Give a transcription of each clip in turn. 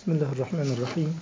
بسم الله الرحمن الرحيم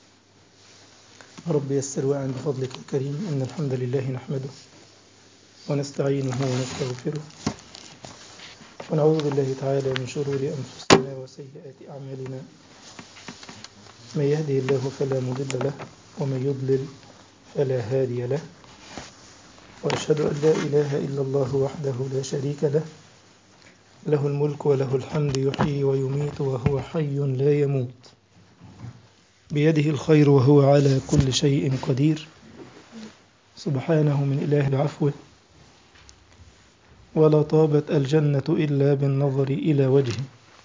رب يسر وأعن بفضلك الكريم إن الحمد لله نحمده ونستعينه ونستغفره ونعوذ بالله تعالى من شرور أنفسنا وسيئات أعمالنا من يهده الله فلا مضل له ومن يضلل فلا هادي له وأشهد أن لا إله إلا الله وحده لا شريك له له الملك وله الحمد يحيي ويميت وهو حي لا يموت بيده الخير وهو على كل شيء قدير سبحانه من إله بعفوه ولا طابت الجنة إلا بالنظر إلى وجهه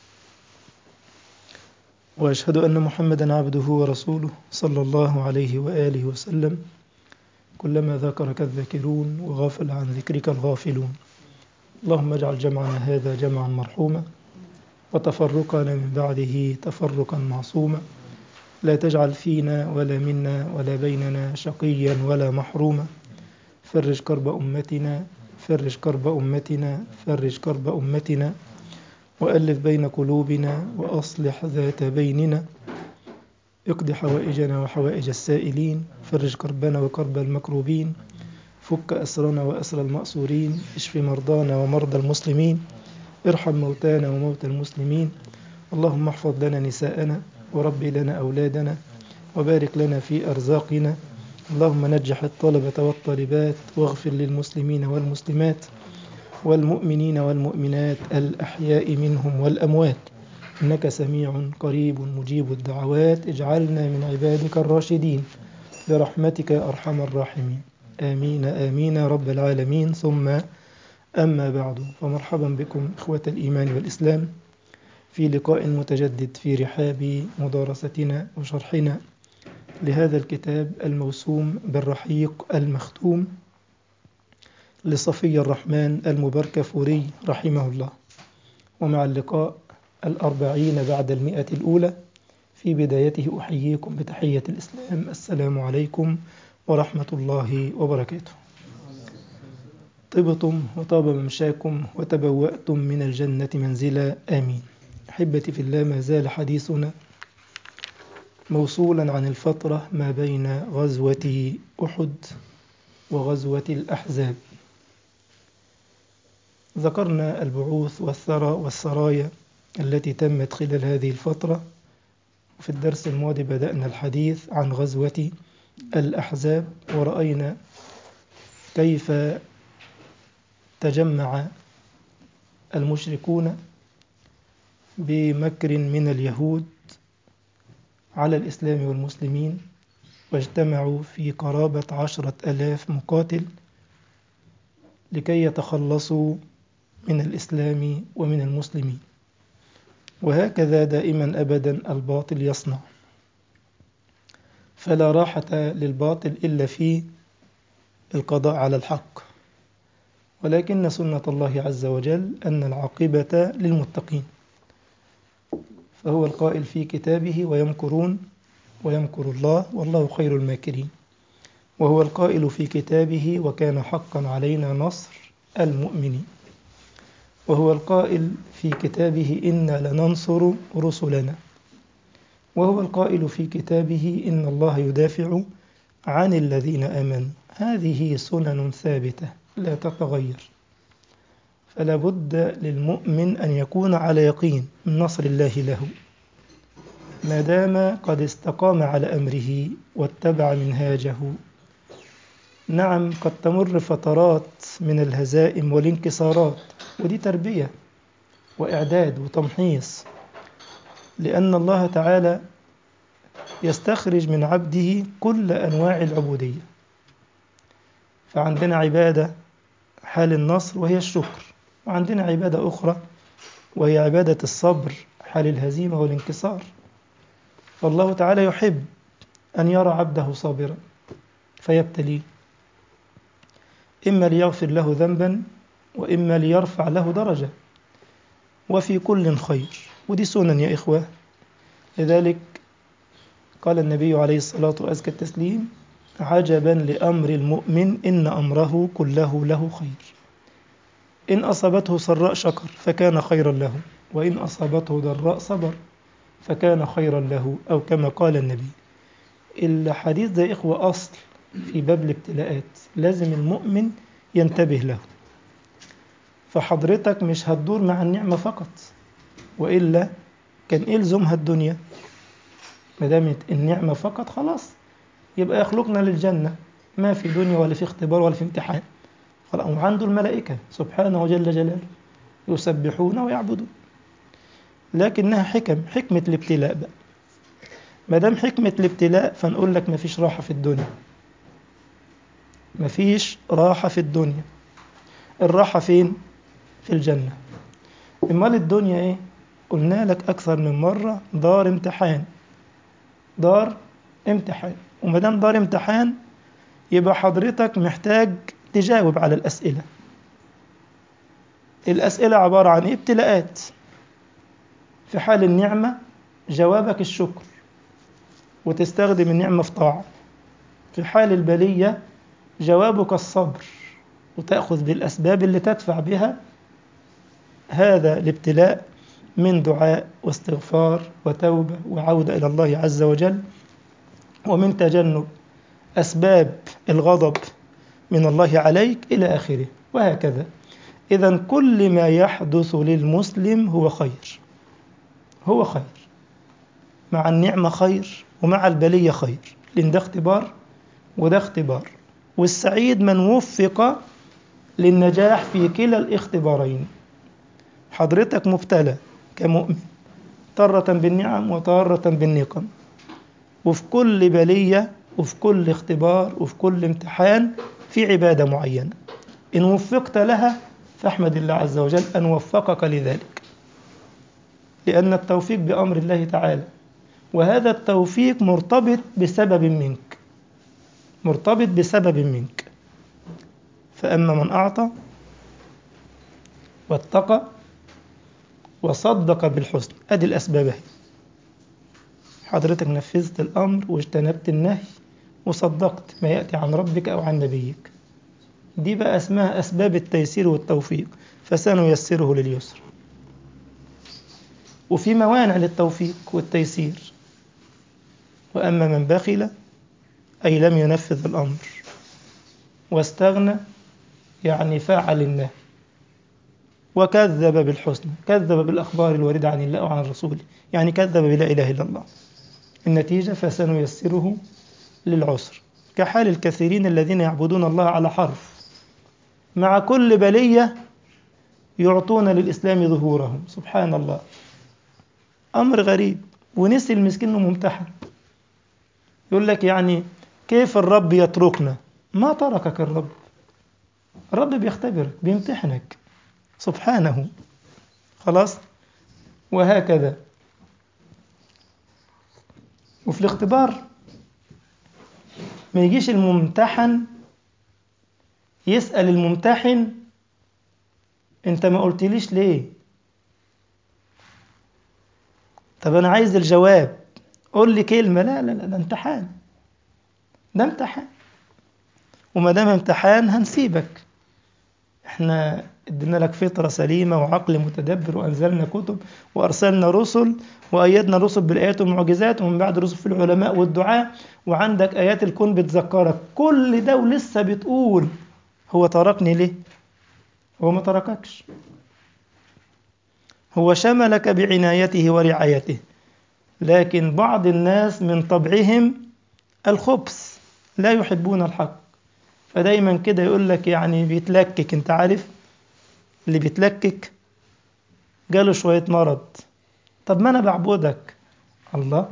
وأشهد أن محمدا عبده ورسوله صلى الله عليه وآله وسلم كلما ذكرك الذاكرون وغافل عن ذكرك الغافلون اللهم اجعل جمعنا هذا جمعا مرحوما وتفرقنا من بعده تفرقا معصوما لا تجعل فينا ولا منا ولا بيننا شقيا ولا محروما فرج كرب أمتنا فرج كرب أمتنا فرج كرب أمتنا وألف بين قلوبنا وأصلح ذات بيننا اقض حوائجنا وحوائج السائلين فرج كربنا وكرب المكروبين فك أسرنا وأسر المأسورين اشف مرضانا ومرضى المسلمين ارحم موتانا وموتى المسلمين اللهم احفظ لنا نساءنا وربي لنا أولادنا وبارك لنا في أرزاقنا اللهم نجح الطلبة والطالبات واغفر للمسلمين والمسلمات والمؤمنين والمؤمنات الأحياء منهم والأموات إنك سميع قريب مجيب الدعوات اجعلنا من عبادك الراشدين برحمتك يا أرحم الراحمين آمين آمين يا رب العالمين ثم أما بعد فمرحبا بكم إخوة الإيمان والإسلام في لقاء متجدد في رحاب مدارستنا وشرحنا لهذا الكتاب الموسوم بالرحيق المختوم لصفي الرحمن المبركفوري رحمه الله ومع اللقاء الأربعين بعد المئة الأولى في بدايته أحييكم بتحية الإسلام السلام عليكم ورحمة الله وبركاته طبتم وطاب ممشاكم وتبوأتم من الجنة منزلا آمين أحبتي في الله ما زال حديثنا موصولا عن الفترة ما بين غزوة أحد وغزوة الأحزاب ذكرنا البعوث والثرى والسرايا التي تمت خلال هذه الفترة وفي الدرس الماضي بدأنا الحديث عن غزوة الأحزاب ورأينا كيف تجمع المشركون بمكر من اليهود على الإسلام والمسلمين واجتمعوا في قرابة عشرة ألاف مقاتل لكي يتخلصوا من الإسلام ومن المسلمين وهكذا دائما أبدا الباطل يصنع فلا راحة للباطل إلا في القضاء على الحق ولكن سنة الله عز وجل أن العاقبة للمتقين فهو القائل في كتابه ويمكرون ويمكر الله والله خير الماكرين وهو القائل في كتابه وكان حقا علينا نصر المؤمنين وهو القائل في كتابه إنا لننصر رسلنا وهو القائل في كتابه إن الله يدافع عن الذين آمنوا هذه سنن ثابتة لا تتغير فلا بد للمؤمن أن يكون على يقين من نصر الله له ما دام قد استقام على أمره واتبع منهاجه نعم قد تمر فترات من الهزائم والانكسارات ودي تربية وإعداد وتمحيص لأن الله تعالى يستخرج من عبده كل أنواع العبودية فعندنا عبادة حال النصر وهي الشكر وعندنا عبادة أخرى وهي عبادة الصبر حال الهزيمة والانكسار فالله تعالى يحب أن يرى عبده صابرا فيبتليه إما ليغفر له ذنبا وإما ليرفع له درجة وفي كل خير ودي سنن يا إخوة لذلك قال النبي عليه الصلاة وأزكى التسليم عجبا لأمر المؤمن إن أمره كله له خير إن أصابته سراء شكر فكان خيرا له وإن أصابته ضراء صبر فكان خيرا له أو كما قال النبي الحديث ده إخوة أصل في باب الابتلاءات لازم المؤمن ينتبه له فحضرتك مش هتدور مع النعمة فقط وإلا كان إيه لزومها الدنيا ما دام النعمة فقط خلاص يبقى يخلقنا للجنة ما في دنيا ولا في اختبار ولا في امتحان خلاص وعنده الملائكة سبحانه جل جلاله يسبحون ويعبدون لكنها حكم حكمة الابتلاء بقى ما دام حكمة الابتلاء فنقول لك مفيش راحة في الدنيا مفيش راحة في الدنيا الراحة فين؟ في الجنة امال الدنيا ايه؟ قلنا لك أكثر من مرة دار امتحان دار امتحان وما دام دار امتحان يبقى حضرتك محتاج تجاوب على الأسئلة الأسئلة عبارة عن إيه؟ ابتلاءات في حال النعمة جوابك الشكر وتستخدم النعمة في طاعة في حال البلية جوابك الصبر وتأخذ بالأسباب اللي تدفع بها هذا الابتلاء من دعاء واستغفار وتوبة وعودة إلى الله عز وجل ومن تجنب أسباب الغضب من الله عليك إلى آخره وهكذا إذا كل ما يحدث للمسلم هو خير هو خير مع النعمة خير ومع البلية خير لأن ده اختبار وده اختبار والسعيد من وفق للنجاح في كلا الاختبارين حضرتك مبتلى كمؤمن تارة بالنعم وتارة بالنقم وفي كل بلية وفي كل اختبار وفي كل امتحان في عبادة معينة إن وفقت لها فاحمد الله عز وجل أن وفقك لذلك لأن التوفيق بأمر الله تعالى وهذا التوفيق مرتبط بسبب منك مرتبط بسبب منك فأما من أعطى واتقى وصدق بالحسن أدي الأسباب هي حضرتك نفذت الأمر واجتنبت النهي وصدقت ما يأتي عن ربك أو عن نبيك دي بقى اسمها أسباب التيسير والتوفيق فسنيسره لليسر وفي موانع للتوفيق والتيسير وأما من بخل أي لم ينفذ الأمر واستغنى يعني فعل النهي وكذب بالحسنى كذب بالأخبار الواردة عن الله وعن رسوله يعني كذب بلا إله إلا الله النتيجة فسنيسره للعسر كحال الكثيرين الذين يعبدون الله على حرف مع كل بلية يعطون للإسلام ظهورهم سبحان الله أمر غريب ونسي المسكين إنه ممتحن يقول لك يعني كيف الرب يتركنا ما تركك الرب الرب بيختبرك بيمتحنك سبحانه خلاص وهكذا وفي الاختبار ما يجيش الممتحن يسأل الممتحن انت ما قلتليش ليه طب انا عايز الجواب قول لي كلمة لا لا لا ده امتحان ده امتحان وما دام امتحان هنسيبك احنا ادينا لك فطرة سليمة وعقل متدبر وأنزلنا كتب وأرسلنا رسل وأيدنا الرسل بالآيات والمعجزات ومن بعد رسل في العلماء والدعاء وعندك آيات الكون بتذكرك كل ده ولسه بتقول هو تركني ليه؟ هو ما ترككش هو شملك بعنايته ورعايته لكن بعض الناس من طبعهم الخبث لا يحبون الحق فدايما كده يقول لك يعني بيتلكك انت عارف اللي بيتلكك جاله شوية مرض طب ما انا بعبدك الله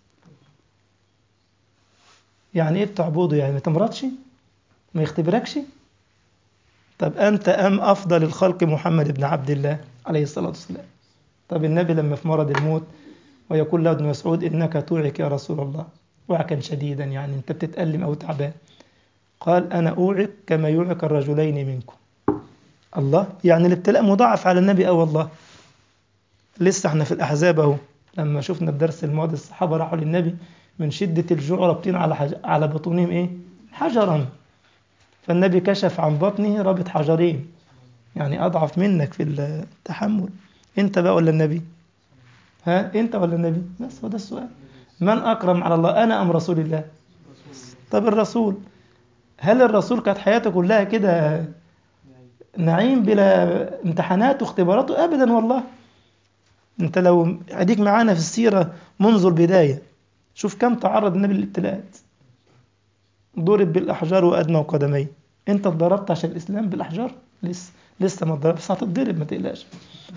يعني ايه بتعبده يعني ما تمرضش ما يختبركش طب انت ام افضل الخلق محمد بن عبد الله عليه الصلاة والسلام طب النبي لما في مرض الموت ويقول له ابن مسعود انك توعك يا رسول الله وعكا شديدا يعني انت بتتألم او تعبان قال انا اوعك كما يوعك الرجلين منكم الله يعني الابتلاء مضاعف على النبي اه والله لسه احنا في الاحزاب اهو لما شفنا الدرس الماضي الصحابه راحوا للنبي من شده الجوع رابطين على حج... على بطونهم ايه حجرا فالنبي كشف عن بطنه رابط حجرين يعني اضعف منك في التحمل انت بقى ولا النبي ها أنت ولا النبي بس هو ده السؤال من أكرم على الله أنا أم رسول الله طب الرسول هل الرسول كانت حياته كلها كده نعيم بلا امتحانات واختبارات ابدا والله انت لو اديك معانا في السيره منذ البدايه شوف كم تعرض النبي للابتلاءات ضرب بالاحجار وادنى قدميه انت اتضربت عشان الاسلام بالاحجار لسه لسه ما اتضربت بس هتتضرب ما تقلقش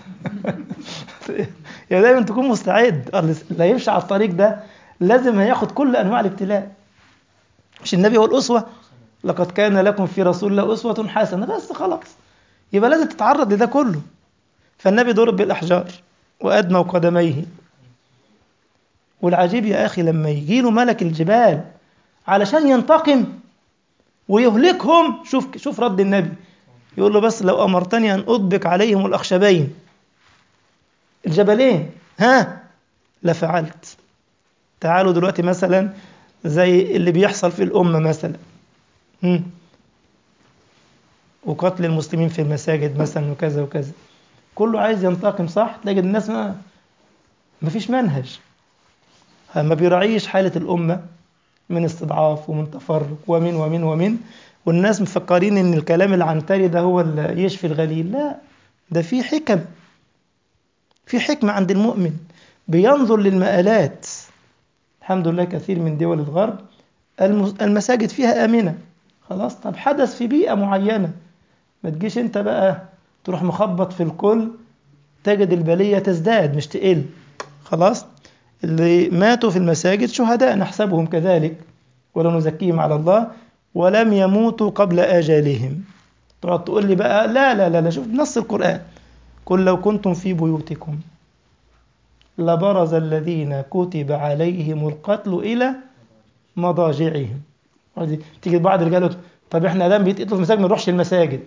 يا دايما تكون مستعد اللي هيمشي على الطريق ده لازم هياخد كل انواع الابتلاء مش النبي هو الاسوه لقد كان لكم في رسول الله اسوه حسنه بس خلاص يبقى لازم تتعرض لده كله فالنبي ضرب بالأحجار وأدمى قدميه والعجيب يا أخي لما يجي له ملك الجبال علشان ينتقم ويهلكهم شوف شوف رد النبي يقول له بس لو أمرتني أن أطبق عليهم الأخشبين الجبلين ها لفعلت تعالوا دلوقتي مثلا زي اللي بيحصل في الأمة مثلا هم. وقتل المسلمين في المساجد مثلا وكذا وكذا كله عايز ينتقم صح تلاقي الناس ما ما فيش منهج ما بيراعيش حالة الأمة من استضعاف ومن تفرق ومن ومن ومن والناس مفكرين ان الكلام العنتري ده هو اللي يشفي الغليل لا ده في حكم في حكمة عند المؤمن بينظر للمآلات الحمد لله كثير من دول الغرب المساجد فيها آمنة خلاص طب حدث في بيئة معينة ما تجيش انت بقى تروح مخبط في الكل تجد البلية تزداد مش تقل خلاص اللي ماتوا في المساجد شهداء نحسبهم كذلك ولا نزكيهم على الله ولم يموتوا قبل آجالهم تقعد تقول لي بقى لا لا لا, لا شوف نص القرآن قل لو كنتم في بيوتكم لبرز الذين كتب عليهم القتل إلى مضاجعهم تيجي بعض الرجال طب احنا دام بيتقتلوا في المساجد ما نروحش المساجد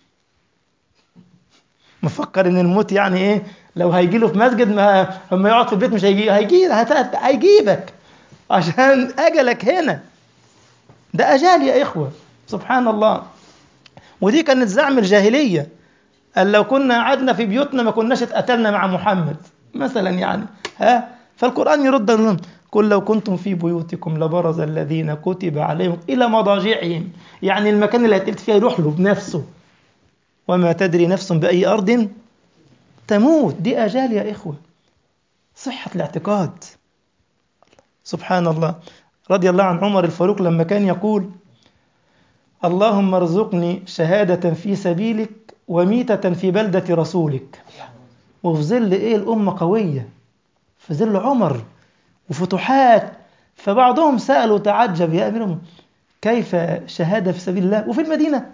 مفكر ان الموت يعني ايه لو هيجي له في مسجد ما لما يقعد في البيت مش هيجي هيجي هيجيبك عشان اجلك هنا ده اجال يا اخوه سبحان الله ودي كانت زعم الجاهليه قال لو كنا قعدنا في بيوتنا ما كناش اتقتلنا مع محمد مثلا يعني ها فالقران يرد لهم قل لو كنتم في بيوتكم لبرز الذين كتب عليهم الى مضاجعهم يعني المكان اللي هتقتل فيه يروح له بنفسه وما تدري نفس بأي أرض تموت دي أجال يا إخوة صحة الاعتقاد سبحان الله رضي الله عن عمر الفاروق لما كان يقول اللهم ارزقني شهادة في سبيلك وميتة في بلدة رسولك وفي ظل إيه الأمة قوية في ظل عمر وفتوحات فبعضهم سألوا تعجب يا أمير كيف شهادة في سبيل الله وفي المدينة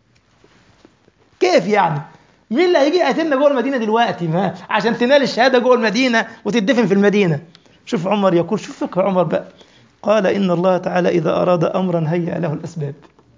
كيف يعني مين اللي هيجي يقتلنا جوه المدينه دلوقتي ما عشان تنال الشهاده جوه المدينه وتدفن في المدينه شوف عمر يقول شوف فقه عمر بقى قال ان الله تعالى اذا اراد امرا هيأ له الاسباب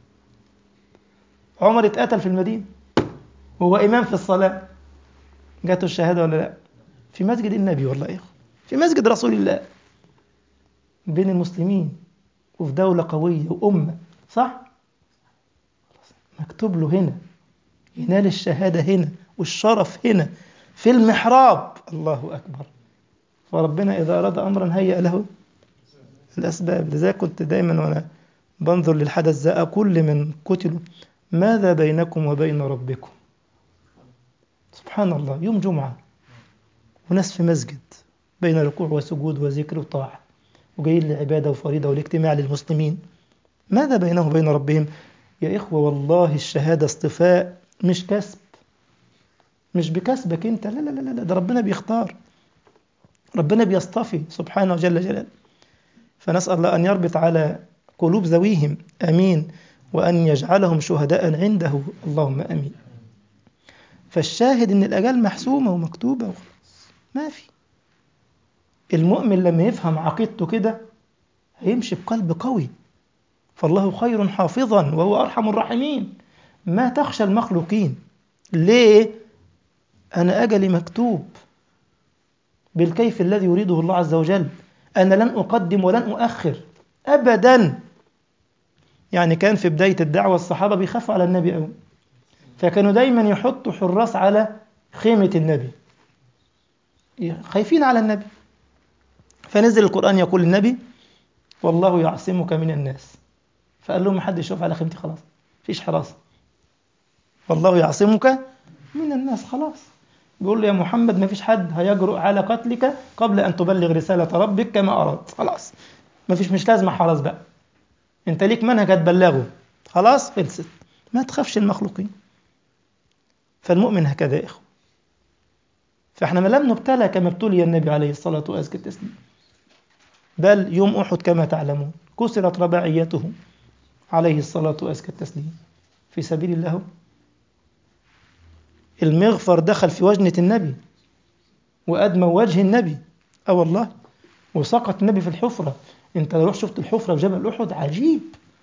عمر اتقتل في المدينه وهو امام في الصلاه جاته الشهاده ولا لا في مسجد النبي والله يا اخو في مسجد رسول الله بين المسلمين وفي دوله قويه وامه صح مكتوب له هنا ينال الشهادة هنا والشرف هنا في المحراب الله أكبر فربنا إذا أراد أمرا هيأ له الأسباب لذلك كنت دايما وأنا بنظر للحدث ده أقول لمن قتلوا ماذا بينكم وبين ربكم سبحان الله يوم جمعة وناس في مسجد بين ركوع وسجود وذكر وطاعة وجايين لعبادة وفريضة والاجتماع للمسلمين ماذا بينهم وبين ربهم يا إخوة والله الشهادة اصطفاء مش كسب مش بكسبك انت لا لا لا لا ده ربنا بيختار ربنا بيصطفي سبحانه جل جلاله فنسأل الله أن يربط على قلوب ذويهم أمين وأن يجعلهم شهداء عنده اللهم أمين فالشاهد أن الأجال محسومة ومكتوبة وخلاص ما في المؤمن لما يفهم عقيدته كده هيمشي بقلب قوي فالله خير حافظا وهو أرحم الراحمين ما تخشى المخلوقين ليه أنا أجلي مكتوب بالكيف الذي يريده الله عز وجل أنا لن أقدم ولن أؤخر أبدا يعني كان في بداية الدعوة الصحابة بيخافوا على النبي أوي فكانوا دايما يحطوا حراس على خيمة النبي خايفين على النبي فنزل القرآن يقول للنبي والله يعصمك من الناس فقال لهم محدش يشوف على خيمتي خلاص فيش حراسة والله يعصمك من الناس خلاص بيقول له يا محمد ما فيش حد هيجرؤ على قتلك قبل أن تبلغ رسالة ربك كما أردت خلاص ما فيش مش لازمة حرس بقى انت ليك منهج هتبلغه خلاص خلصت ما تخافش المخلوقين فالمؤمن هكذا يا إخوة فاحنا ما لم نبتلى كما ابتلي النبي عليه الصلاة وأزكى التسليم بل يوم أحد كما تعلمون كسرت رباعيته عليه الصلاة وأزكى التسليم في سبيل الله المغفر دخل في وجنة النبي وأدمى وجه النبي أه والله وسقط النبي في الحفرة انت لو رحت شفت الحفرة في جبل أحد عجيب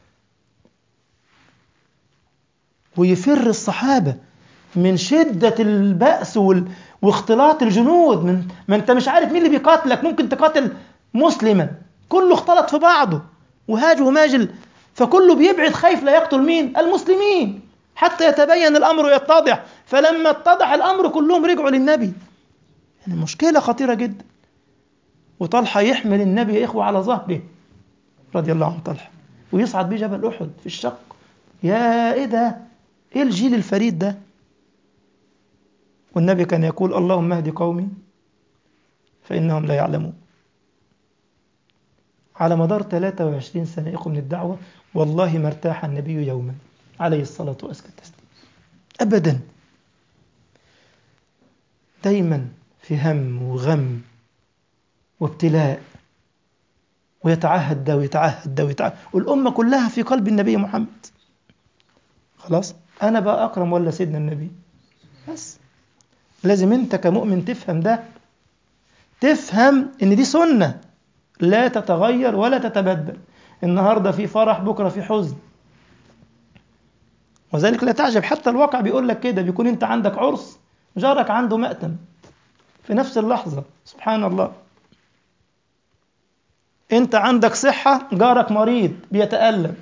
ويفر الصحابة من شدة البأس وال... واختلاط الجنود من ما انت مش عارف مين اللي بيقاتلك ممكن تقاتل مسلما كله اختلط في بعضه وهاج وماجل فكله بيبعد خايف لا يقتل مين المسلمين حتى يتبين الأمر ويتضح فلما اتضح الأمر كلهم رجعوا للنبي يعني مشكلة خطيرة جدا وطلحة يحمل النبي يا إخوة على ظهره رضي الله عن طلحة ويصعد بيه جبل أحد في الشق يا إيه ده إيه الجيل الفريد ده والنبي كان يقول اللهم اهد قومي فإنهم لا يعلمون على مدار 23 سنة يقوم من الدعوة والله ما ارتاح النبي يوما عليه الصلاة والسلام أبدا دايما في هم وغم وابتلاء ويتعهد ده ويتعهد ده ويتعهد والأمة كلها في قلب النبي محمد خلاص أنا بقى أكرم ولا سيدنا النبي بس لازم أنت كمؤمن تفهم ده تفهم إن دي سنة لا تتغير ولا تتبدل النهاردة في فرح بكرة في حزن وذلك لا تعجب حتى الواقع بيقول لك كده بيكون أنت عندك عرس جارك عنده مأتم في نفس اللحظة سبحان الله انت عندك صحة جارك مريض بيتألم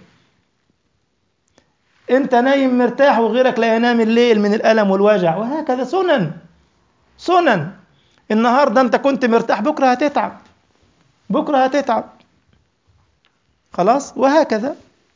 انت نايم مرتاح وغيرك لا ينام الليل من الألم والوجع وهكذا سنن سنن النهاردة انت كنت مرتاح بكرة هتتعب بكرة هتتعب خلاص وهكذا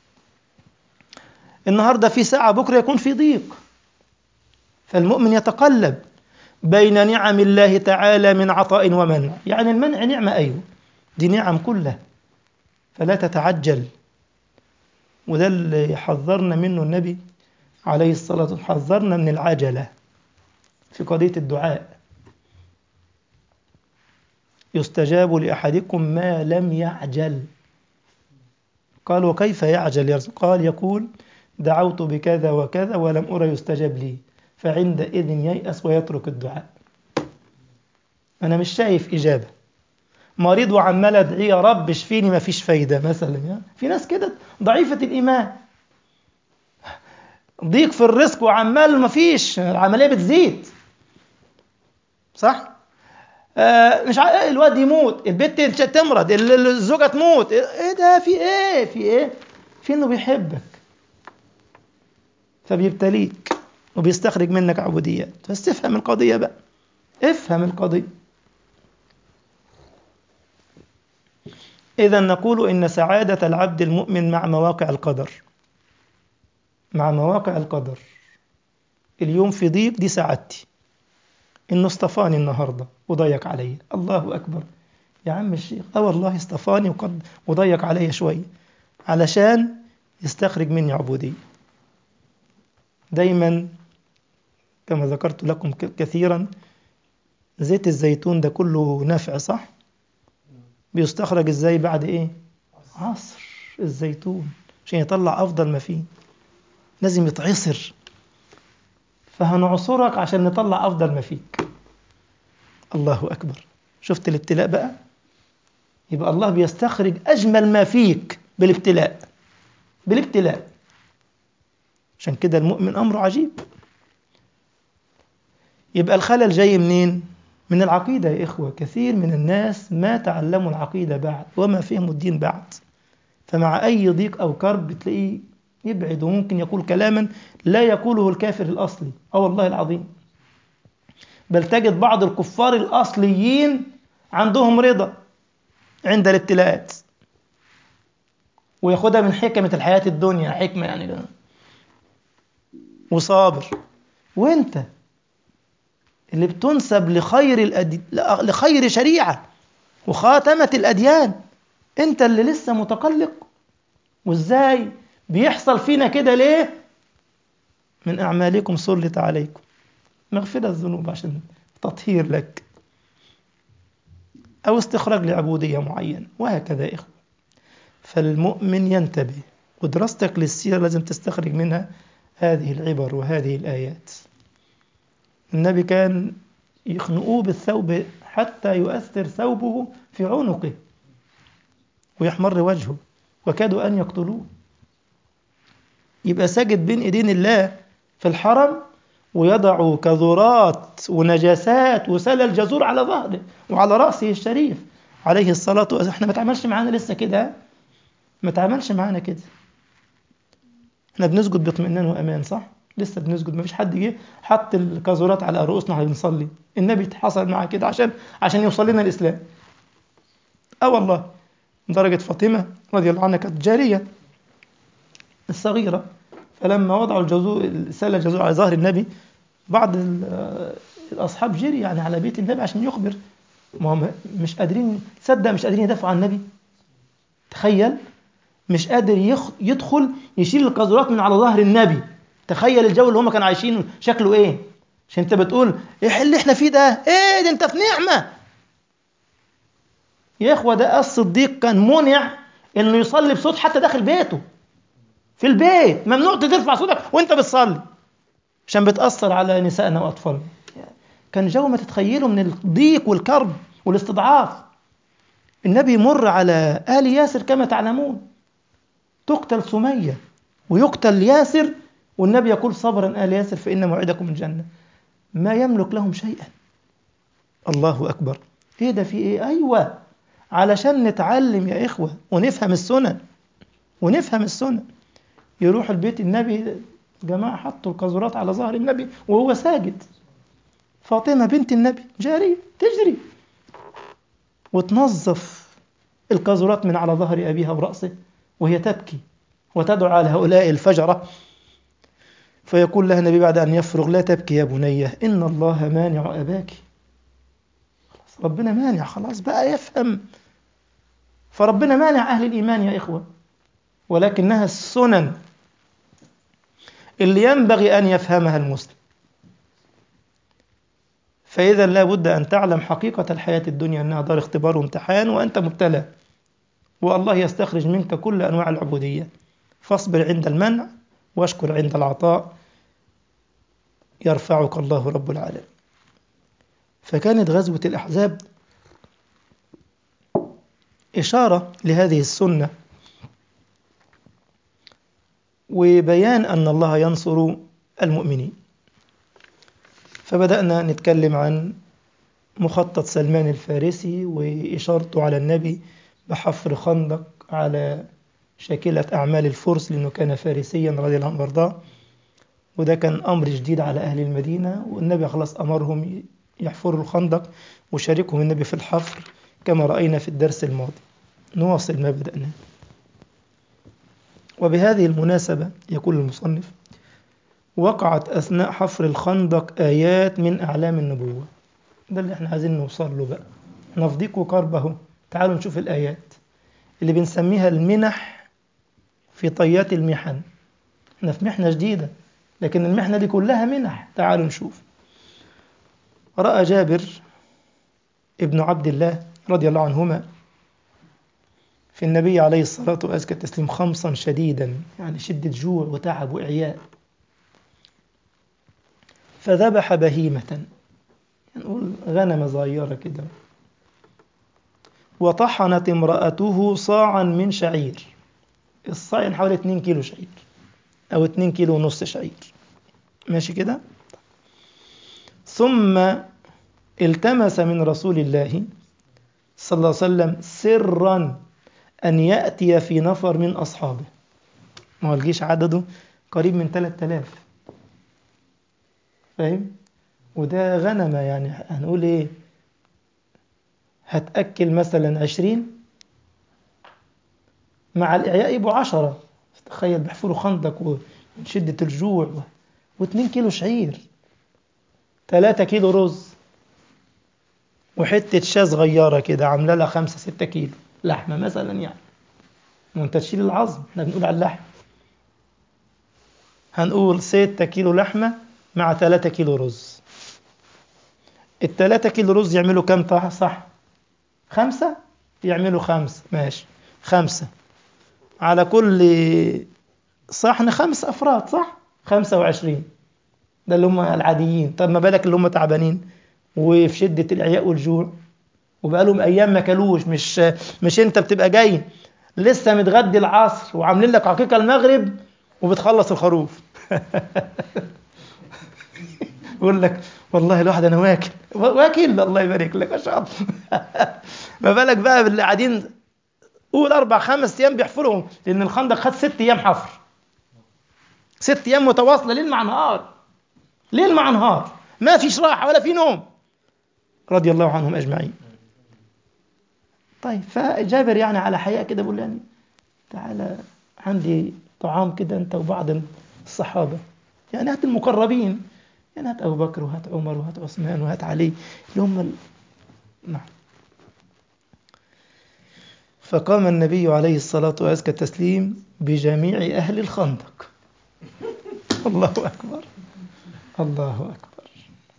النهاردة في ساعة بكرة يكون في ضيق فالمؤمن يتقلب بين نعم الله تعالى من عطاء ومنع يعني المنع نعمة أيوه دي نعم كلها فلا تتعجل وده اللي حذرنا منه النبي عليه الصلاة والسلام حذرنا من العجلة في قضية الدعاء يستجاب لأحدكم ما لم يعجل قال وكيف يعجل يا رسول قال يقول دعوت بكذا وكذا ولم أرى يستجاب لي فعندئذ ييأس ويترك الدعاء أنا مش شايف إجابة مريض وعمال ادعي يا رب اشفيني ما فيش فايدة مثلا يعني في ناس كده ضعيفة الإيمان ضيق في الرزق وعمال ما فيش العملية بتزيد صح؟ آه مش عارف الواد يموت البنت تمرض الزوجة تموت ايه ده في ايه في ايه في انه بيحبك فبيبتليك وبيستخرج منك عبوديات بس تفهم القضية بقى افهم القضية إذا نقول إن سعادة العبد المؤمن مع مواقع القدر مع مواقع القدر اليوم في ضيق دي سعادتي إنه اصطفاني النهاردة وضيق علي الله أكبر يا عم الشيخ أه والله اصطفاني وقد وضيق علي شوية علشان يستخرج مني عبودية دايما كما ذكرت لكم كثيرا زيت الزيتون ده كله نافع صح؟ بيستخرج ازاي بعد ايه عصر الزيتون عشان يطلع افضل ما فيه لازم يتعصر فهنعصرك عشان نطلع افضل ما فيك الله اكبر شفت الابتلاء بقى يبقى الله بيستخرج اجمل ما فيك بالابتلاء بالابتلاء عشان كده المؤمن امره عجيب يبقى الخلل جاي منين من العقيدة يا إخوة كثير من الناس ما تعلموا العقيدة بعد وما فهموا الدين بعد فمع أي ضيق أو كرب بتلاقيه يبعد وممكن يقول كلاما لا يقوله الكافر الأصلي أو والله العظيم بل تجد بعض الكفار الأصليين عندهم رضا عند الابتلاءات وياخدها من حكمة الحياة الدنيا حكمة يعني وصابر وانت اللي بتنسب لخير الأدي... لخير شريعة وخاتمة الأديان انت اللي لسه متقلق وازاي بيحصل فينا كده ليه من أعمالكم سلط عليكم مغفرة الذنوب عشان تطهير لك أو استخراج لعبودية معينة وهكذا إخوة فالمؤمن ينتبه ودراستك للسيرة لازم تستخرج منها هذه العبر وهذه الآيات النبي كان يخنقوه بالثوب حتى يؤثر ثوبه في عنقه ويحمر وجهه وكادوا أن يقتلوه يبقى ساجد بين إيدين الله في الحرم ويضع كذرات ونجاسات وسلل جزور على ظهره وعلى رأسه الشريف عليه الصلاة والسلام احنا ما تعملش معانا لسه كده ما تعملش معانا كده احنا بنسجد باطمئنان وامان صح لسه بنسجد ما فيش حد جه حط الكازورات على رؤوسنا واحنا بنصلي النبي حصل معاه كده عشان عشان يوصل لنا الاسلام اه والله درجة فاطمة رضي الله عنها كانت جارية الصغيرة فلما وضعوا الجزور السلة الجزور على ظهر النبي بعض الأصحاب جري يعني على بيت النبي عشان يخبر ما هم مش قادرين تصدق مش قادرين يدافعوا عن النبي تخيل مش قادر يخ... يدخل يشيل القاذورات من على ظهر النبي تخيل الجو اللي هم كانوا عايشينه شكله ايه عشان انت بتقول ايه اللي احنا فيه ده ايه ده انت في نعمه يا اخوه ده الصديق كان منع انه يصلي بصوت حتى داخل بيته في البيت ممنوع ترفع صوتك وانت بتصلي عشان بتاثر على نسائنا واطفالنا كان جو ما تتخيله من الضيق والكرب والاستضعاف النبي يمر على ال ياسر كما تعلمون تقتل سميه ويقتل ياسر والنبي يقول صبرا ال ياسر فان موعدكم الجنه ما يملك لهم شيئا الله اكبر ايه ده في ايه ايوه علشان نتعلم يا اخوه ونفهم السنن ونفهم السنن يروح البيت النبي جماعة حطوا القاذورات على ظهر النبي وهو ساجد فاطمة بنت النبي جارية تجري وتنظف القاذورات من على ظهر أبيها ورأسه وهي تبكي وتدعو على هؤلاء الفجرة فيقول لها النبي بعد أن يفرغ لا تبكي يا بنية إن الله مانع أباك خلاص ربنا مانع خلاص بقى يفهم فربنا مانع أهل الإيمان يا إخوة ولكنها السنن اللي ينبغي أن يفهمها المسلم فإذا لا بد أن تعلم حقيقة الحياة الدنيا أنها دار اختبار وامتحان وأنت مبتلى والله يستخرج منك كل أنواع العبودية فاصبر عند المنع واشكر عند العطاء يرفعك الله رب العالمين فكانت غزوة الأحزاب إشارة لهذه السنة وبيان أن الله ينصر المؤمنين فبدأنا نتكلم عن مخطط سلمان الفارسي وإشارته على النبي بحفر خندق على شاكلة أعمال الفرس لأنه كان فارسيا رضي الله عنه وارضاه وده كان أمر جديد على أهل المدينة والنبي خلاص أمرهم يحفروا الخندق وشاركهم النبي في الحفر كما رأينا في الدرس الماضي نواصل ما بدأناه وبهذه المناسبة يقول المصنف وقعت أثناء حفر الخندق آيات من أعلام النبوة ده اللي احنا عايزين نوصل له بقى نفضيك كربه تعالوا نشوف الآيات اللي بنسميها المنح في طيات المحن احنا في محنة جديدة لكن المحنة دي كلها منح تعالوا نشوف رأى جابر ابن عبد الله رضي الله عنهما في النبي عليه الصلاة وأزكى التسليم خمصا شديدا يعني شدة جوع وتعب وإعياء فذبح بهيمة نقول غنمة صغيرة كده وطحنت امرأته صاعا من شعير الصاع حوالي 2 كيلو شعير أو 2 كيلو ونص شعير ماشي كده ثم التمس من رسول الله صلى الله عليه وسلم سرا أن يأتي في نفر من أصحابه ما هو الجيش عدده قريب من 3000 فاهم وده غنمة يعني هنقول ايه هتأكل مثلا عشرين مع الإعياء يبقوا عشرة تخيل بيحفروا خندق ومن شدة الجوع و... واتنين كيلو شعير تلاتة كيلو رز وحتة شاة صغيرة كده عاملة لها خمسة ستة كيلو لحمة مثلا يعني وانت تشيل العظم احنا بنقول على اللحم هنقول ستة كيلو لحمة مع تلاتة كيلو رز التلاتة كيلو رز يعملوا كام طه صح خمسة يعملوا خمسة ماشي خمسة على كل صحن خمس أفراد صح خمسة وعشرين ده اللي هم العاديين طب ما بالك اللي هم تعبانين وفي شدة الإعياء والجوع وبقالهم أيام ما كلوش مش مش أنت بتبقى جاي لسه متغدي العصر وعاملين لك عقيقة المغرب وبتخلص الخروف يقول لك والله الواحد انا واكل واكل الله يبارك لك ما شاء الله ما بالك بقى باللي قاعدين قول اربع خمس ايام بيحفروا لان الخندق خد ست ايام حفر ست ايام متواصله ليل مع نهار ليل مع نهار ما فيش راحه ولا في نوم رضي الله عنهم اجمعين طيب فجابر يعني على حياء كده بيقول يعني تعالى عندي طعام كده انت وبعض الصحابه يعني هات المقربين يعني هات ابو بكر وهات عمر وهات عثمان وهات علي اللي هم ال... نعم فقام النبي عليه الصلاة وأزكى التسليم بجميع أهل الخندق الله أكبر الله أكبر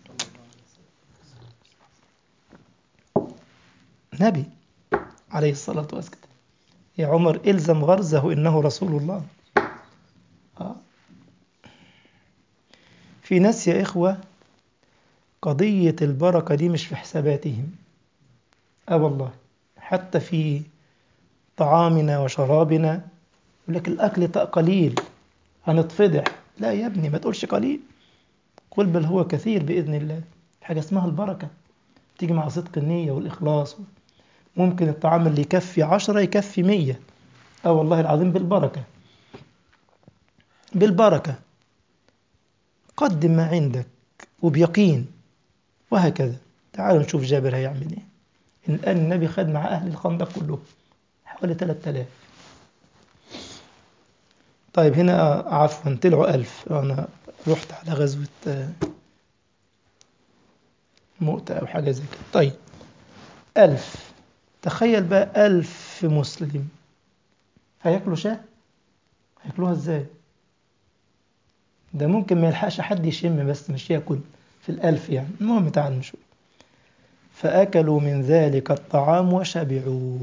نبي عليه الصلاة والسلام يا عمر إلزم غرزه إنه رسول الله آه. في ناس يا إخوة قضية البركة دي مش في حساباتهم آه والله حتى في طعامنا وشرابنا يقول لك الأكل قليل هنتفضح لا يا ابني ما تقولش قليل قل بل هو كثير بإذن الله حاجة اسمها البركة تيجي مع صدق النية والإخلاص ممكن الطعام اللي يكفي عشرة يكفي مية اه والله العظيم بالبركة بالبركة قدم ما عندك وبيقين وهكذا تعالوا نشوف جابر هيعمل ايه الآن النبي خد مع أهل الخندق كلهم حوالي 3000 طيب هنا عفوا طلعوا ألف أنا رحت على غزوة مؤتة أو حاجة زي كده طيب ألف تخيل بقى ألف مسلم هياكلوا شاه هياكلوها ازاي ده ممكن ما يلحقش حد يشم بس مش ياكل في الألف يعني المهم تعالوا نشوف فأكلوا من ذلك الطعام وشبعوا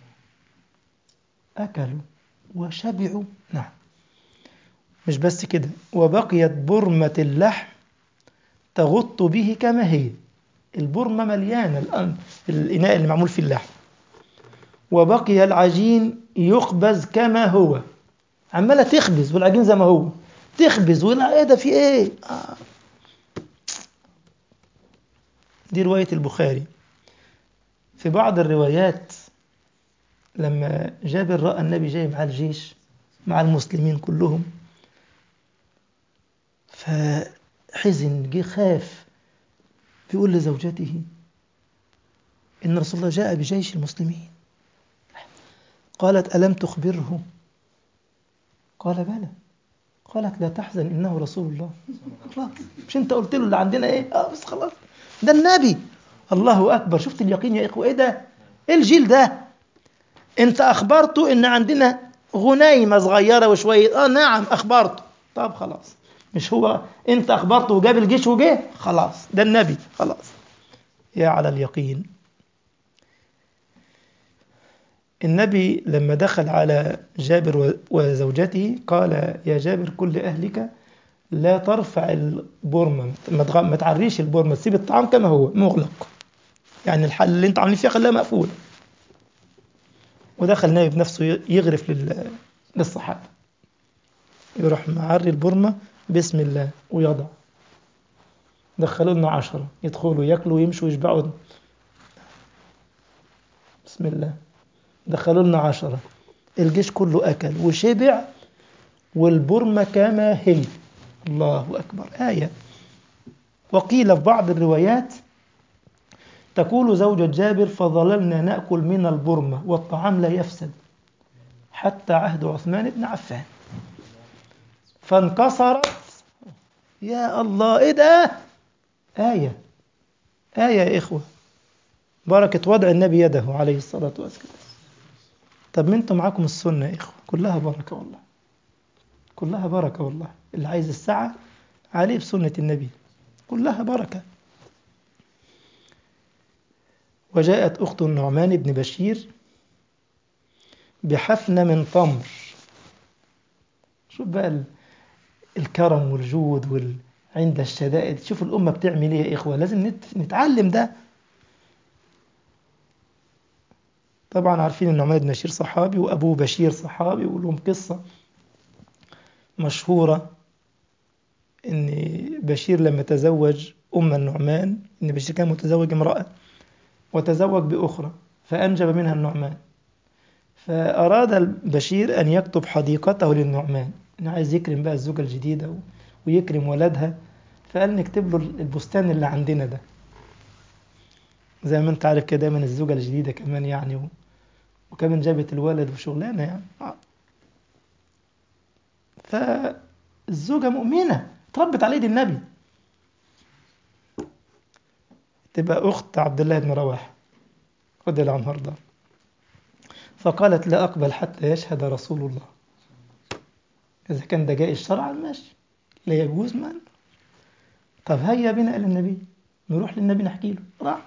أكلوا وشبعوا نعم مش بس كده وبقيت برمة اللحم تغط به كما هي البرمة مليانة الآن الإناء اللي معمول فيه اللحم وبقي العجين يخبز كما هو عمالة تخبز والعجين زي ما هو تخبز ولا ايه ده في ايه آه. دي رواية البخاري في بعض الروايات لما جابر رأى النبي جاي مع الجيش مع المسلمين كلهم فحزن جه خاف بيقول لزوجته إن رسول الله جاء بجيش المسلمين قالت ألم تخبره قال بلى قالت لا تحزن إنه رسول الله خلاص مش أنت قلت له اللي عندنا إيه آه بس خلاص ده النبي الله أكبر شفت اليقين يا إخوة إيه ده إيه الجيل ده أنت أخبرته إن عندنا غنيمة صغيرة وشوية آه نعم أخبرته طب خلاص مش هو أنت أخبرته وجاب الجيش وجه خلاص ده النبي خلاص يا على اليقين النبي لما دخل على جابر وزوجته قال يا جابر كل أهلك لا ترفع البرمة ما تعريش البرمة تسيب الطعام كما هو مغلق يعني الحل اللي انت عاملين فيها خليها مقفولة ودخل النبي بنفسه يغرف للصحابة يروح معري البرمة بسم الله ويضع دخلوا لنا عشرة يدخلوا ياكلوا ويمشوا ويشبعوا بسم الله دخلوا لنا عشرة الجيش كله أكل وشبع والبرمة كما هي الله أكبر آية وقيل في بعض الروايات تقول زوجة جابر فظللنا نأكل من البرمة والطعام لا يفسد حتى عهد عثمان بن عفان فانكسرت يا الله ايه ده آية آية يا إخوة بركة وضع النبي يده عليه الصلاة والسلام طب ما انتم معاكم السنة يا إخوة كلها بركة والله كلها بركة والله اللي عايز الساعة عليه بسنة النبي كلها بركة وجاءت أخت النعمان بن بشير بحفنة من تمر شوف بقى الكرم والجود وال... عند الشدائد شوف الأمة بتعمل إيه يا إخوة لازم نت... نتعلم ده طبعا عارفين ان عماد بن بشير صحابي وابوه بشير صحابي ولهم قصه مشهوره ان بشير لما تزوج ام النعمان ان بشير كان متزوج امراه وتزوج باخرى فانجب منها النعمان فاراد بشير ان يكتب حديقته للنعمان انه عايز يكرم بقى الزوجه الجديده ويكرم ولدها فقال نكتب له البستان اللي عندنا ده زي ما انت عارف كده دايما الزوجة الجديدة كمان يعني و... وكمان جابت الولد وشغلانة يعني فالزوجة مؤمنة تربت على ايد النبي تبقى أخت عبد الله بن رواحة رضي الله عنه وارضاه فقالت لا أقبل حتى يشهد رسول الله إذا كان ده جائز شرعا ماشي لا يجوز ما طب هيا بنا إلى النبي نروح للنبي نحكي له راح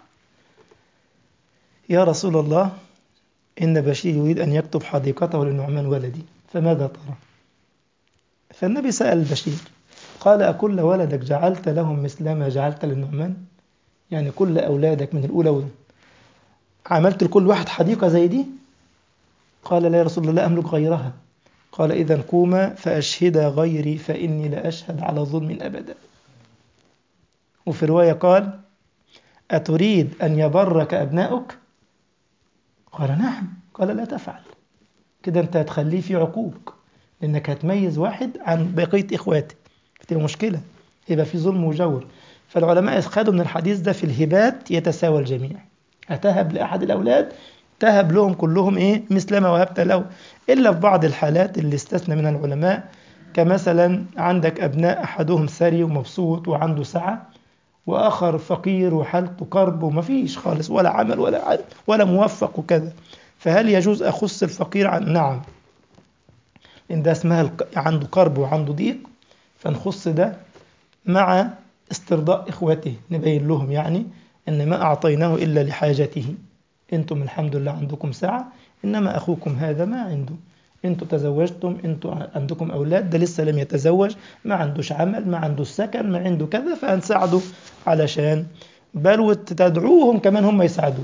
يا رسول الله إن بشير يريد أن يكتب حديقته للنعمان ولدي فماذا ترى فالنبي سأل بشير قال أكل ولدك جعلت لهم مثل ما جعلت للنعمان يعني كل أولادك من الأولى عملت لكل واحد حديقة زي دي قال لا يا رسول الله لا أملك غيرها قال إذا قوما فأشهدا غيري فإني لا أشهد على ظلم أبدا وفي رواية قال أتريد أن يبرك أبناؤك قال نعم قال لا تفعل كده أنت هتخليه في عقوق لأنك هتميز واحد عن بقية إخواته تبقى مشكلة يبقى في ظلم وجور فالعلماء خدوا من الحديث ده في الهبات يتساوى الجميع هتهب لأحد الأولاد تهب لهم كلهم إيه مثل ما وهبت له إلا في بعض الحالات اللي استثنى منها العلماء كمثلا عندك أبناء أحدهم ثري ومبسوط وعنده سعة وآخر فقير وحالته كرب ومفيش خالص ولا عمل ولا عمل ولا موفق وكذا فهل يجوز أخص الفقير عن نعم إن ده اسمها الق... عنده كرب وعنده ضيق فنخص ده مع استرضاء إخوته نبين لهم يعني أن ما أعطيناه إلا لحاجته أنتم الحمد لله عندكم سعة إنما أخوكم هذا ما عنده انتوا تزوجتم انتوا عندكم اولاد ده لسه لم يتزوج ما عندوش عمل ما عندوش سكن ما عنده كذا فهنساعده علشان بل وتدعوهم كمان هم يساعدوه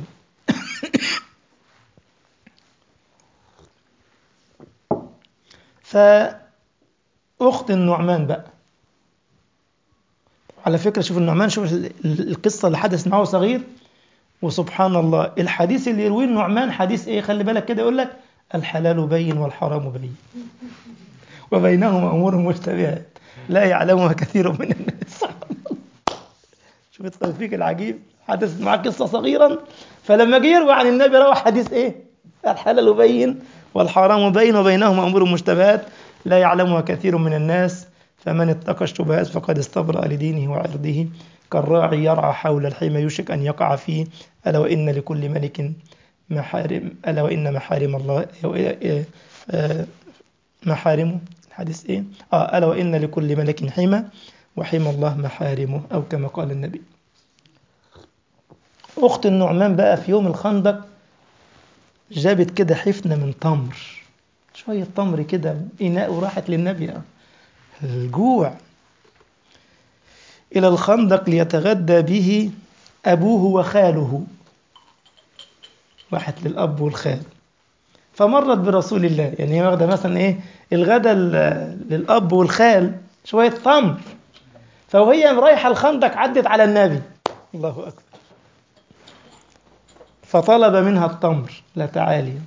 فأخت النعمان بقى على فكرة شوف النعمان شوف القصة اللي حدث معه صغير وسبحان الله الحديث اللي يرويه النعمان حديث ايه خلي بالك كده يقول لك الحلال بين والحرام بين وبينهما أمور مشتبهات لا يعلمها كثير من الناس شوف التوفيق العجيب حدث معاه قصة صغيرا فلما جه يروي عن النبي روى حديث ايه الحلال بين والحرام بين وبينهما أمور مشتبهات لا يعلمها كثير من الناس فمن اتقى الشبهات فقد استبرأ لدينه وعرضه كالراعي يرعى حول الحمى يوشك أن يقع فيه ألا وإن لكل ملك محارم ألا وإن محارم الله محارمه الحديث إيه؟ آه ألا وإن لكل ملك حمى وحمى الله محارمه أو كما قال النبي أخت النعمان بقى في يوم الخندق جابت كده حفنة من تمر شوية تمر كده إناء وراحت للنبي الجوع إلى الخندق ليتغدى به أبوه وخاله راحت للأب والخال فمرت برسول الله يعني هي واخدة مثلا إيه الغدا للأب والخال شوية تمر فوهي رايحة الخندق عدت على النبي الله أكبر فطلب منها التمر لا تعالي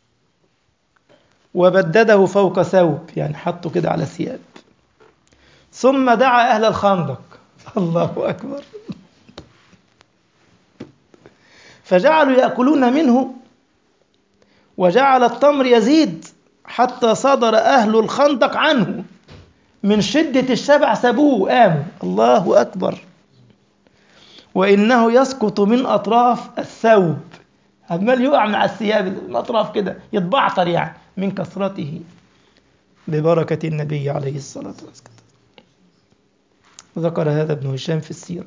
وبدده فوق ثوب يعني حطه كده على ثياب ثم دعا أهل الخندق الله أكبر فجعلوا يأكلون منه وجعل التمر يزيد حتى صدر أهل الخندق عنه من شدة الشبع سبوه قاموا الله أكبر وإنه يسقط من أطراف الثوب عمال يقع من على الثياب الأطراف كده يتبعتر يعني من كثرته ببركة النبي عليه الصلاة والسلام ذكر هذا ابن هشام في السيرة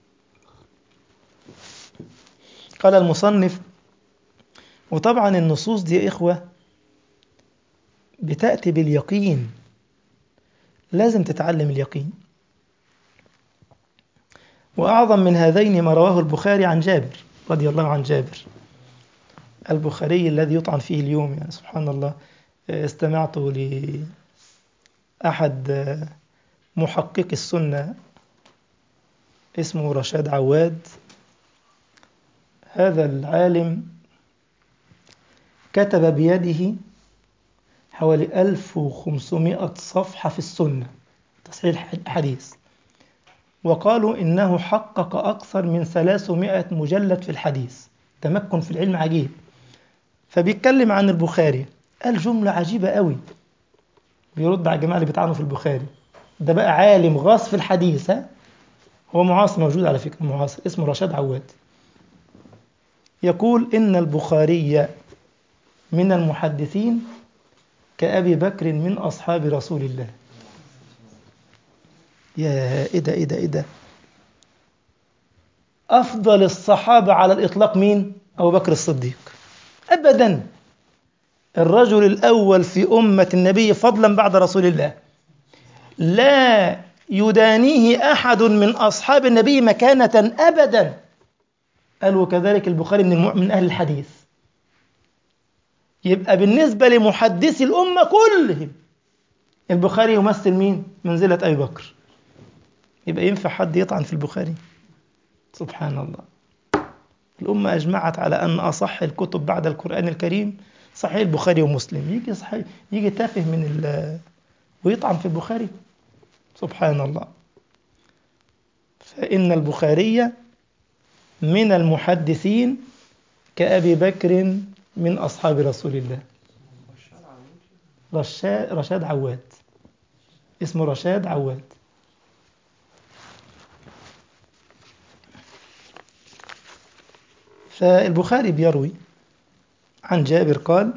قال المصنف وطبعا النصوص دي يا إخوة بتأتي باليقين لازم تتعلم اليقين وأعظم من هذين ما رواه البخاري عن جابر رضي الله عن جابر البخاري الذي يطعن فيه اليوم يعني سبحان الله استمعت لأحد محقق السنة اسمه رشاد عواد هذا العالم كتب بيده حوالي 1500 صفحة في السنة تصحيح الحديث وقالوا إنه حقق أكثر من 300 مجلد في الحديث تمكن في العلم عجيب فبيتكلم عن البخاري قال جملة عجيبة قوي بيرد على الجماعة اللي بيطعنوا في البخاري ده بقى عالم غاص في الحديث ها هو معاصر موجود على فكرة معاصر اسمه رشاد عواد يقول إن البخاري من المحدثين كأبي بكر من أصحاب رسول الله يا إيه ده إيه ده إيه ده أفضل الصحابة على الإطلاق مين؟ أبو بكر الصديق أبدا الرجل الأول في أمة النبي فضلا بعد رسول الله لا يدانيه أحد من أصحاب النبي مكانة أبدا قال وكذلك البخاري من, الم... من أهل الحديث يبقى بالنسبة لمحدثي الأمة كلهم البخاري يمثل مين؟ منزلة أبي بكر يبقى ينفع حد يطعن في البخاري سبحان الله الأمة أجمعت على أن أصح الكتب بعد القرآن الكريم صحيح البخاري ومسلم يجي صحيح يجي تافه من ال ويطعن في البخاري سبحان الله فإن البخاري من المحدثين كأبي بكر من أصحاب رسول الله رشاد, رشاد عواد اسمه رشاد عواد فالبخاري بيروي عن جابر قال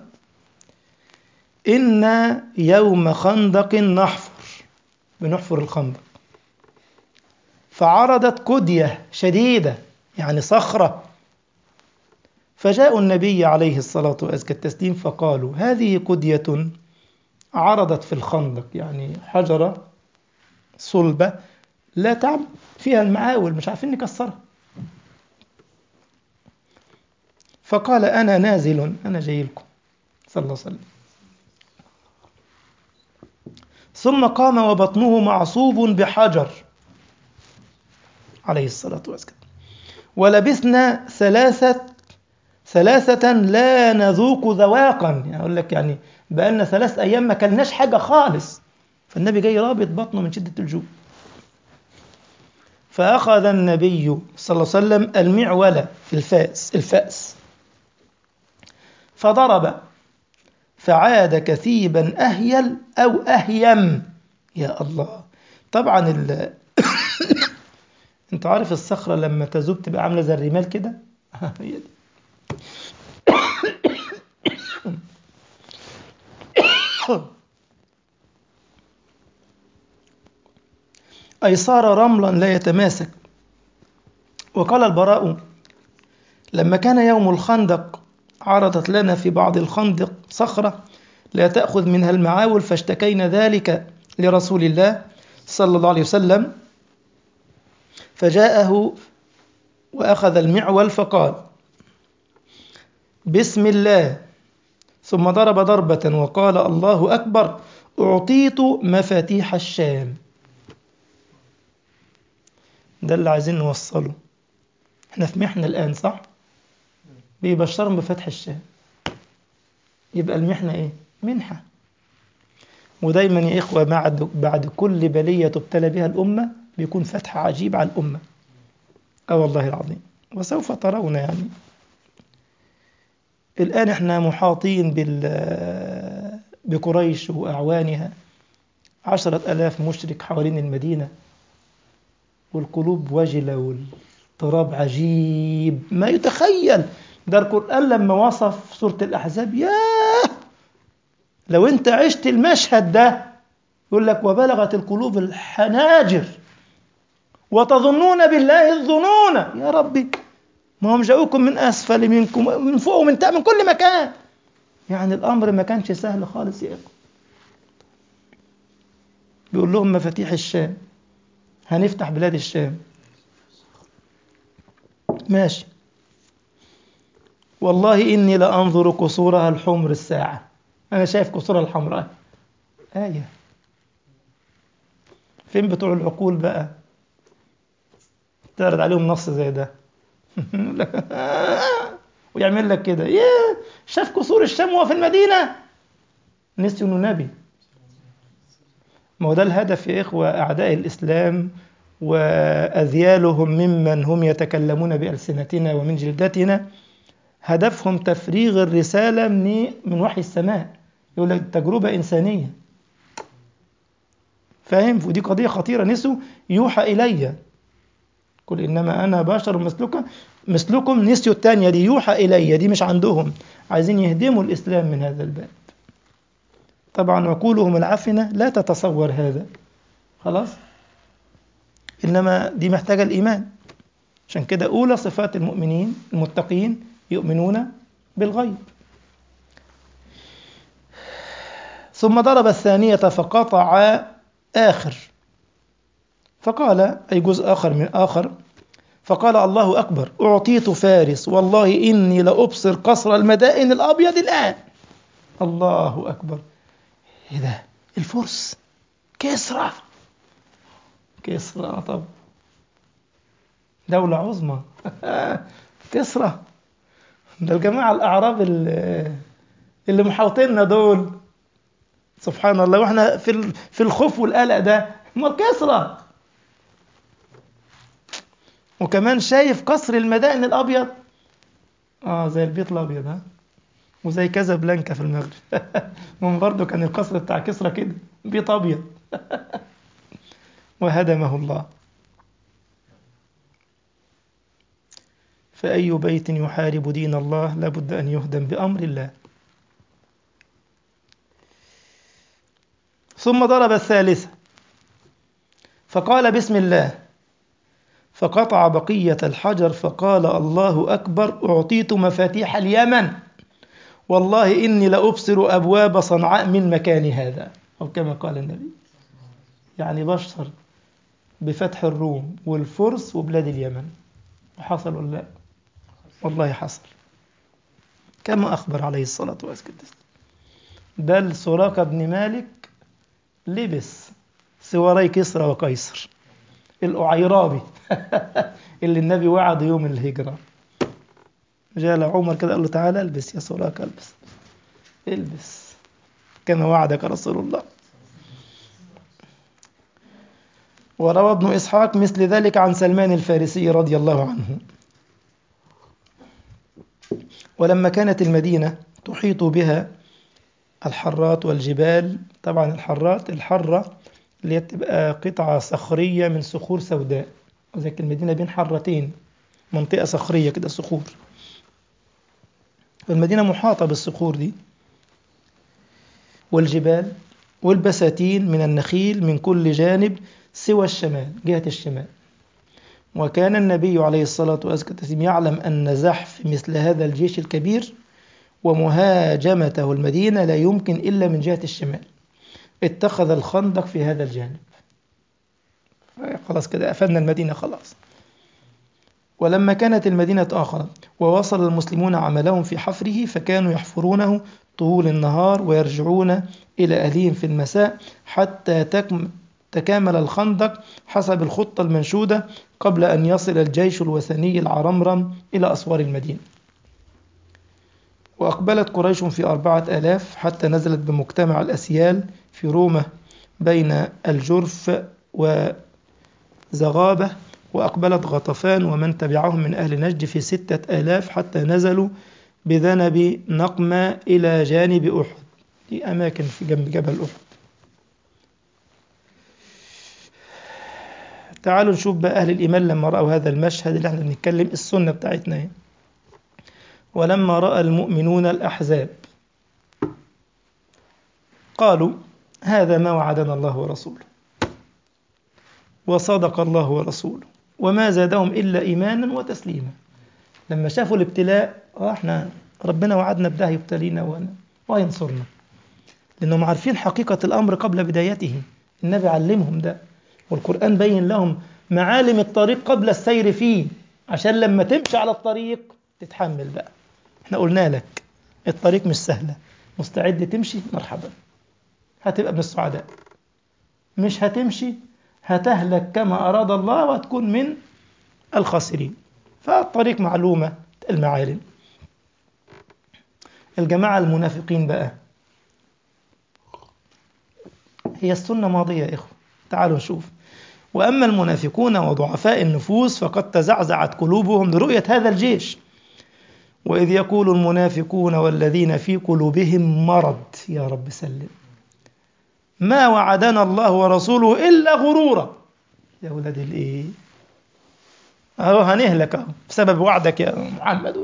إن يوم خندق نحفر بنحفر الخندق فعرضت كدية شديدة يعني صخرة فجاءوا النبي عليه الصلاة وأزكى التسليم فقالوا هذه كدية عرضت في الخندق يعني حجرة صلبة لا تعب فيها المعاول مش عارفين نكسرها فقال أنا نازل أنا جاي لكم صلى الله عليه وسلم ثم قام وبطنه معصوب بحجر عليه الصلاة والسلام ولبثنا ثلاثة ثلاثة لا نذوق ذواقا يعني أقول لك يعني بقالنا ثلاث أيام ما كلناش حاجة خالص فالنبي جاي رابط بطنه من شدة الجوع فأخذ النبي صلى الله عليه وسلم المعولة الفأس الفأس فضرب فعاد كثيبا أهيل أو أهيم يا الله طبعا ال... انت عارف الصخرة لما تذوب تبقى عاملة زي الرمال كده هي دي أي صار رملا لا يتماسك وقال البراء لما كان يوم الخندق عرضت لنا في بعض الخندق صخرة لا تأخذ منها المعاول فاشتكينا ذلك لرسول الله صلى الله عليه وسلم فجاءه وأخذ المعول فقال بسم الله ثم ضرب ضربة وقال الله أكبر أعطيت مفاتيح الشام ده اللي عايزين نوصله احنا في محنة الآن صح؟ بيبشرهم بفتح الشام يبقى المحنة ايه؟ منحة ودايما يا إخوة بعد بعد كل بلية تبتلى بها الأمة بيكون فتح عجيب على الأمة أه والله العظيم وسوف ترون يعني الآن احنا محاطين بال بقريش وأعوانها عشرة ألاف مشرك حوالين المدينة والقلوب وجلة والاضطراب عجيب ما يتخيل ده القرآن لما وصف سورة الأحزاب ياه لو أنت عشت المشهد ده يقول لك وبلغت القلوب الحناجر وتظنون بالله الظنون يا ربي ما هم جاءوكم من أسفل منكم من فوق ومن تحت من كل مكان يعني الأمر ما كانش سهل خالص يا إخوة بيقول لهم مفاتيح الشام هنفتح بلاد الشام ماشي والله إني لأنظر قصورها الحمر الساعة أنا شايف قصورها الحمراء آية فين بتوع العقول بقى تعرض عليهم نص زي ده ويعمل لك كده ياه شاف قصور الشام وهو في المدينة نسيوا انه نبي ما هو ده الهدف يا إخوة أعداء الإسلام وأذيالهم ممن هم يتكلمون بألسنتنا ومن جلدتنا هدفهم تفريغ الرسالة من من وحي السماء يقول لك تجربة إنسانية فاهم ودي قضية خطيرة نسوا يوحى إلي قل إنما أنا بشر مثلكم مثلكم نسيوا الثانية دي يوحى إلي دي مش عندهم عايزين يهدموا الإسلام من هذا الباب طبعا عقولهم العفنة لا تتصور هذا خلاص إنما دي محتاجة الإيمان عشان كده أولى صفات المؤمنين المتقين يؤمنون بالغيب ثم ضرب الثانية فقطع آخر فقال أي جزء آخر من آخر فقال الله أكبر أعطيت فارس والله إني لأبصر قصر المدائن الأبيض الآن الله أكبر إيه ده الفرس كسرى كسرى طب دولة عظمى كسرى ده الجماعة الأعراب اللي, اللي محاوطيننا دول سبحان الله واحنا في في الخوف والقلق ده ما كسرى وكمان شايف قصر المدائن الابيض اه زي البيت الابيض ها وزي كازابلانكا في المغرب من برضه كان القصر بتاع كسرى كده بيت ابيض وهدمه الله فأي بيت يحارب دين الله لابد أن يهدم بأمر الله ثم ضرب الثالثة فقال بسم الله فقطع بقية الحجر فقال الله أكبر أعطيت مفاتيح اليمن والله إني لأبصر أبواب صنعاء من مكان هذا أو كما قال النبي يعني بشر بفتح الروم والفرس وبلاد اليمن وحصل ولا لا والله حصل كما أخبر عليه الصلاة والسلام بل سراقة بن مالك لبس سواري كسرى وقيصر الأعيرابي اللي النبي وعد يوم الهجرة جاء لعمر كده قال له تعالى البس يا سراقة البس البس كما وعدك رسول الله وروى ابن إسحاق مثل ذلك عن سلمان الفارسي رضي الله عنه ولما كانت المدينة تحيط بها الحرات والجبال طبعا الحرات الحرة اللي هي بتبقى قطعة صخرية من صخور سوداء وذلك المدينة بين حرتين منطقة صخرية كده صخور فالمدينة محاطة بالصخور دي والجبال والبساتين من النخيل من كل جانب سوى الشمال جهة الشمال وكان النبي عليه الصلاة والسلام يعلم أن زحف مثل هذا الجيش الكبير ومهاجمته المدينة لا يمكن إلا من جهة الشمال اتخذ الخندق في هذا الجانب خلاص كده قفلنا المدينة خلاص ولما كانت المدينة آخر ووصل المسلمون عملهم في حفره فكانوا يحفرونه طول النهار ويرجعون إلى أهلهم في المساء حتى تكامل الخندق حسب الخطة المنشودة قبل أن يصل الجيش الوثني العرمرم إلى أسوار المدينة وأقبلت قريش في أربعة آلاف حتى نزلت بمجتمع الأسيال في روما بين الجرف وزغابة وأقبلت غطفان ومن تبعهم من أهل نجد في ستة آلاف حتى نزلوا بذنب نقمة إلى جانب أحد دي أماكن في جنب جبل أحد تعالوا نشوف بقى أهل الإيمان لما رأوا هذا المشهد اللي احنا بنتكلم السنة بتاعتنا اهي. ولما رأى المؤمنون الأحزاب قالوا هذا ما وعدنا الله ورسوله وصدق الله ورسوله وما زادهم إلا إيمانا وتسليما لما شافوا الابتلاء اه احنا ربنا وعدنا بده يبتلينا وينصرنا لأنهم عارفين حقيقة الأمر قبل بدايته النبي علمهم ده والقرآن بين لهم معالم الطريق قبل السير فيه عشان لما تمشي على الطريق تتحمل بقى احنا قلنا لك الطريق مش سهلة مستعد تمشي مرحبا هتبقى من السعداء مش هتمشي هتهلك كما أراد الله وتكون من الخاسرين فالطريق معلومة المعالم الجماعة المنافقين بقى هي السنة ماضية يا إخوة تعالوا نشوف وأما المنافقون وضعفاء النفوس فقد تزعزعت قلوبهم لرؤية هذا الجيش وإذ يقول المنافقون والذين في قلوبهم مرض يا رب سلم ما وعدنا الله ورسوله إلا غرورا يا ولاد الإيه أهو هنهلك أهو بسبب وعدك يا محمد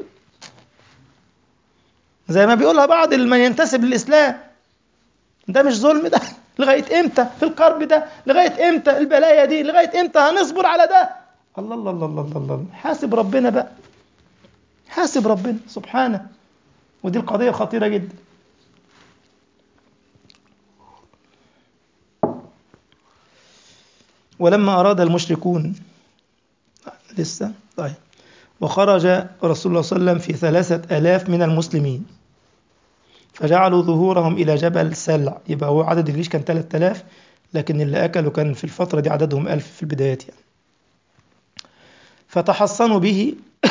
زي ما بيقولها بعض من ينتسب للإسلام ده مش ظلم ده لغاية إمتى في القرب ده لغاية إمتى البلايا دي لغاية إمتى هنصبر على ده الله الله الله الله الله, الله. حاسب ربنا بقى حاسب ربنا سبحانه ودي القضية خطيرة جدا ولما أراد المشركون لسه طيب وخرج رسول الله صلى الله عليه وسلم في ثلاثة آلاف من المسلمين فجعلوا ظهورهم إلى جبل سلع يبقى هو عدد الجيش كان 3000 لكن اللي أكلوا كان في الفترة دي عددهم ألف في البدايات يعني فتحصنوا به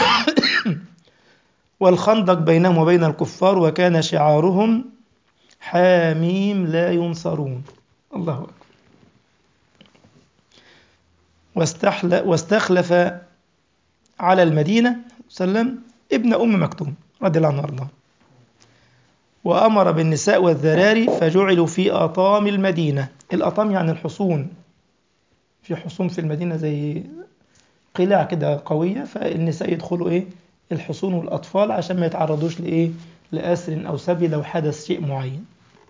والخندق بينهم وبين الكفار وكان شعارهم حاميم لا ينصرون الله أكبر واستحل واستخلف على المدينة وسلم ابن أم مكتوم رضي الله عنه وارضاه وأمر بالنساء والذراري فجعلوا في أطام المدينة الأطام يعني الحصون في حصون في المدينة زي قلاع كده قوية فالنساء يدخلوا إيه الحصون والأطفال عشان ما يتعرضوش لإيه لأسر أو سبي لو حدث شيء معين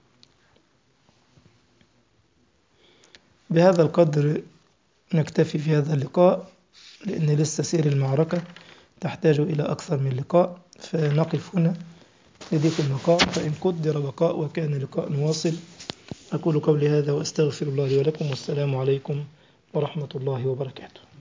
بهذا القدر نكتفي في هذا اللقاء لأن لسه سير المعركة تحتاج إلى أكثر من لقاء فنقف هنا لضيق المقام فإن قدر بقاء وكان لقاء واصل أقول قولي هذا وأستغفر الله لي ولكم والسلام عليكم ورحمة الله وبركاته